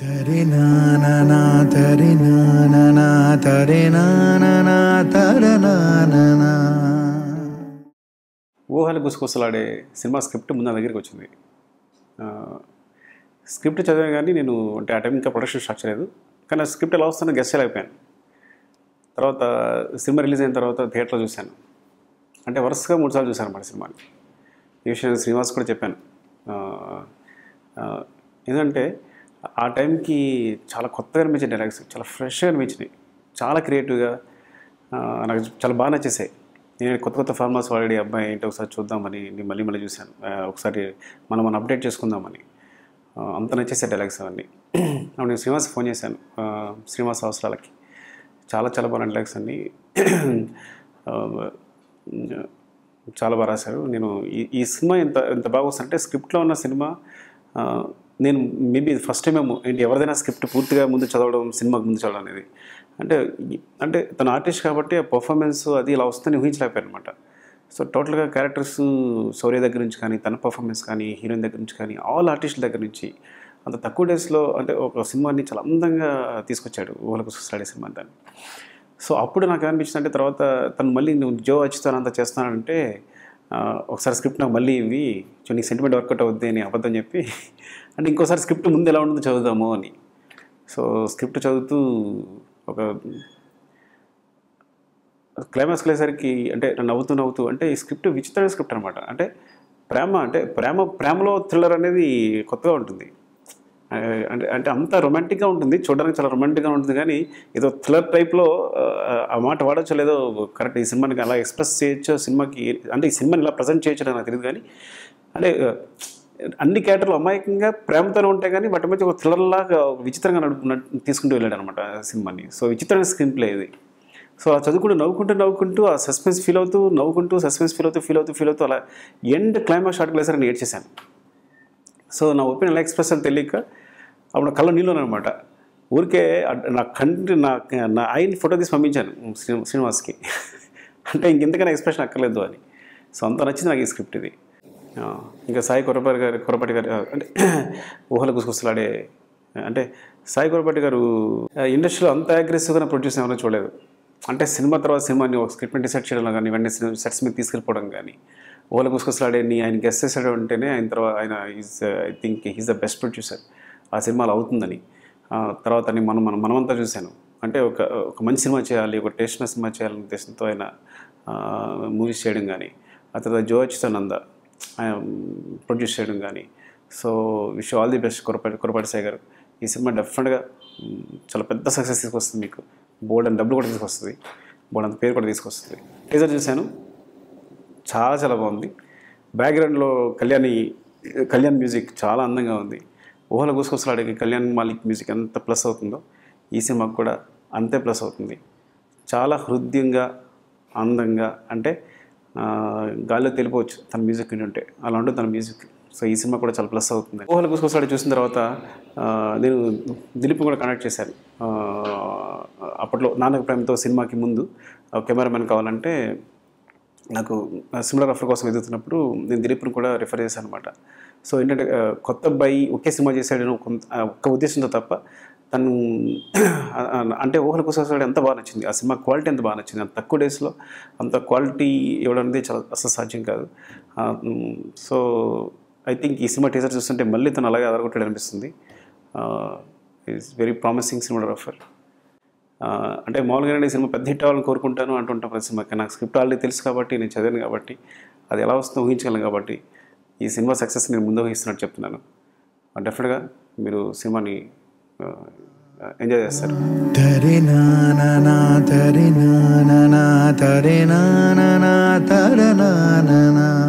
తరి నానా తరి నానా తరి నానా తర నానా ఊహలు గుసగుసలాడే సినిమా స్క్రిప్ట్ ముందు నా దగ్గరికి వచ్చింది ఆ, స్క్రిప్ట్ చదివాను కానీ నేను అంటే ఆ టైం ఇంకా ప్రొడక్షన్ స్టార్ట్ చేయలేదు కానీ ఆ స్క్రిప్ట్ ఎలా వస్తుందో గెస్ట్ అయిపోయాను తర్వాత సినిమా రిలీజ్ అయిన తర్వాత థియేటర్లో చూశాను అంటే వరుసగా మూడు సార్లు చూశాను అన్నమాట సినిమాని ఈ విషయం శ్రీనివాస్ కూడా చెప్పాను ఆ, ఆ, ఎందుకంటే ఆ టైంకి చాలా కొత్తగా అనిపించిన డైలాగ్స్ చాలా ఫ్రెష్గా అనిపించినాయి చాలా క్రియేటివ్గా ఆ, నాకు చాలా బాగా నచ్చేసాయి నేను కొత్త కొత్త ఫార్మాస్ వాడి అబ్బాయి ఏంటో ఒకసారి చూద్దామని నేను మళ్ళీ మళ్ళీ చూశాను ఆ, ఒకసారి మనం మనం అప్డేట్ చేసుకుందామని ఆ, అంత నచ్చేసే డైలాగ్స్ అవన్నీ అప్పుడు నేను శ్రీనివాస్ ఫోన్ చేశాను ఆ, శ్రీనివాస్ అవసరాలకి చాలా చాలా బాగా డైలాగ్స్ అన్నీ ఆ, చాలా బాగా రాశారు నేను ఈ ఈ సినిమా ఎంత ఎంత బాగా వస్తుందంటే స్క్రిప్ట్లో ఉన్న సినిమా ఆ, నేను మేబీ ఫస్ట్ టైం ఏమో ఏంటి ఎవరిదైనా స్క్రిప్ట్ పూర్తిగా ముందు చదవడం సినిమాకి ముందు చదవడం అనేది అంటే ఈ- అంటే తన ఆర్టిస్ట్ కాబట్టి ఆ పర్ఫార్మెన్స్ అది ఇలా వస్తుందని ఊహించలేకపోయాను అనమాట సో టోటల్గా క్యారెక్టర్స్ శౌర్య దగ్గర నుంచి కానీ తన పర్ఫార్మెన్స్ కానీ హీరోయిన్ దగ్గర నుంచి కానీ ఆల్ ఆర్టిస్టుల దగ్గర నుంచి అంత తక్కువ డేస్లో అంటే ఒక సినిమాని చాలా అందంగా తీసుకొచ్చాడు ఊహలకు స్టాడే సినిమా దాన్ని సో అప్పుడు నాకు అనిపించింది అంటే తర్వాత తను మళ్ళీ నువ్వు జో వచ్చుతాను అంత చేస్తానంటే ఆ, ఒకసారి స్క్రిప్ట్ నాకు మళ్ళీ ఇవి సో నీకు సెంటిమెంట్ వర్కౌట్ అవుద్ది అని అబద్ధం చెప్పి అంటే ఇంకోసారి స్క్రిప్ట్ ముందు ఎలా ఉంటుందో చదువుదాము అని సో స్క్రిప్ట్ చదువుతూ ఒక క్లైమాక్స్కి వెళ్ళేసరికి అంటే నవ్వుతూ నవ్వుతూ అంటే ఈ స్క్రిప్ట్ విచిత్రమైన స్క్రిప్ట్ అనమాట అంటే ప్రేమ అంటే ప్రేమ ప్రేమలో థ్రిల్లర్ అనేది కొత్తగా ఉంటుంది ఆ, అంటే అంటే అంత రొమాంటిక్గా ఉంటుంది చూడడానికి చాలా రొమాంటిక్గా ఉంటుంది కానీ ఏదో థ్రిల్లర్ టైప్లో ఆ మాట వాడచ్చో లేదో కరెక్ట్ ఈ సినిమాని అలా ఎక్స్ప్రెస్ చేయొచ్చో సినిమాకి అంటే ఈ సినిమాని ఇలా ప్రజెంట్ చేయొచ్చో నాకు తెలియదు కానీ అంటే ఆ, అన్ని క్యారెక్టర్లు అమాయకంగా ప్రేమతోనే ఉంటాయి కానీ వాటి మధ్య ఒక థ్రిల్లర్ లాగా ఒక విచిత్రంగా నడుపు నడు- తీసుకుంటూ వెళ్ళాడు అనమాట సినిమాని సో విచిత్రమైన స్క్రీన్ ప్లే ఇది సో ఆ చదువుకుంటూ నవ్వుకుంటూ నవ్వుకుంటూ ఆ సస్పెన్స్ ఫీల్ అవుతూ నవ్వుకుంటూ సస్పెన్స్ ఫీల్ అవుతూ ఫీల్ అవుతూ ఫీల్ అవుతూ అలా ఎండ్ క్లైమాక్స్ షార్ట్కి వెళ్ళేసరికి నేను ఏడ్చేశాను సో నా ఒపీనియన్ ఎలా ఎక్స్ప్రెస్ అని తెలియక అప్పుడు కళ్ళ నీళ్ళు అనమాట ఊరికే అడ్- నా కంటి నా నా ఐని ఫోటో తీసి పంపించాను శ్రీ- శ్రీనివాస్కి అంటే ఇంకెంతకైనా ఎక్స్ప్రెషన్ అక్కర్లేదు అని సో అంత నచ్చింది నాకు ఈ స్క్రిప్ట్ ఇది ఆ, ఇంకా సాయి కొరపాటి గారు కొరపాటి గారు ఆ, అంటే ఊహలు గుసగుసలాడే అంటే సాయి కొరపాటి గారు ఆ, ఇండస్ట్రీలో అంత అగ్రెసివ్గా ప్రొడ్యూస్ ఎవరైనా చూడలేదు అంటే సినిమా తర్వాత సినిమాని ఒక స్క్రిప్ట్ని డిసైడ్ చేయడం కానీ వెంటనే సెట్స్ మీద తీసుకెళ్ళిపోవడం కానీ ఓల గుసగుసలాడే నీ ఆయన గెస్ట్ చేసాడు అంటేనే ఆయన తర్వాత ఆయన is I think he's the best producer ఆ సినిమాలో అవుతుందని ఆ, తర్వాత నేను మనం మనం మనమంతా చూశాను అంటే ఒక ఒక మంచి సినిమా చేయాలి ఒక టేస్ట్ సినిమా చేయాలనే ఉద్దేశంతో ఆయన మూవీస్ చేయడం కానీ ఆ తర్వాత జో నంద ఆయన ప్రొడ్యూస్ చేయడం కానీ so wish all the best Korapati Korapati Sai గారు ఈ సినిమా డెఫినెట్గా మ్, చాలా పెద్ద సక్సెస్ తీసుకొస్తుంది మీకు బోర్డ్ అండ్ డబ్బులు కూడా తీసుకొస్తుంది బోర్డ్ అంత పేరు కూడా తీసుకొస్తుంది టీజర్ చూశాను చాలా చాలా బాగుంది బ్యాక్గ్రౌండ్లో కళ్యాణి కళ్యాణ్ మ్యూజిక్ చాలా అందంగా ఉంది ఊహల గుసగుసలాడే కళ్యాణ్ మాలిక్ మ్యూజిక్ ఎంత ప్లస్ అవుతుందో ఈ సినిమాకు కూడా అంతే ప్లస్ అవుతుంది చాలా హృదయంగా అందంగా అంటే ఆ, గాల్లో తెలిపోవచ్చు తన మ్యూజిక్ వింటుంటే అలా ఉంటుంది తన మ్యూజిక్ సో ఈ సినిమా కూడా చాలా ప్లస్ అవుతుంది ఊహల గుసగుసలాడి చూసిన తర్వాత ఆ, నేను దిలీప్ కూడా కనెక్ట్ చేశాను ఆ, అప్పట్లో నాన్నక ప్రేమతో సినిమాకి ముందు కెమెరామెన్ కావాలంటే నాకు సిమిలర్ కోసం ఎదుగుతున్నప్పుడు నేను దిలీప్ని కూడా రిఫర్ చేశాను అనమాట సో ఏంటంటే ఆ, కొత్త అబ్బాయి ఒకే సినిమా చేశాడని కొంత ఆ, ఒక్క ఉద్దేశంతో తప్ప తను ఆ, ఆ, అంటే ఊహల కోసం ఎంత బాగా నచ్చింది ఆ సినిమా క్వాలిటీ ఎంత బాగా నచ్చింది అంత తక్కువ డేస్లో అంత క్వాలిటీ ఇవ్వడం అనేది చాలా అసలు సాధ్యం కాదు ఆ, మ్, సో ఐ థింక్ ఈ సినిమా టీజర్ చూస్తుంటే మళ్ళీ తను అలాగే అదరగొట్టాడు అనిపిస్తుంది ఇట్స్ వెరీ ప్రామిసింగ్ సినిమాగ్రాఫర్ ఆ, అంటే మామూలుగా నేను ఈ సినిమా పెద్ద హిట్ అవ్వాలని కోరుకుంటాను అంటుంటాను ప్రతి సినిమాకి నాకు స్క్రిప్ట్ ఆల్రెడీ తెలుసు కాబట్టి నేను చదివాను కాబట్టి అది ఎలా వస్తుందో ఊహించగలను కాబట్టి ఈ సినిమా సక్సెస్ నేను ముందు ఊహిస్తున్నట్టు చెప్తున్నాను డెఫినెట్గా మీరు సినిమాని ఎంజాయ్ చేస్తారు తరి నానా తరి నానా తరి నానా తర నానా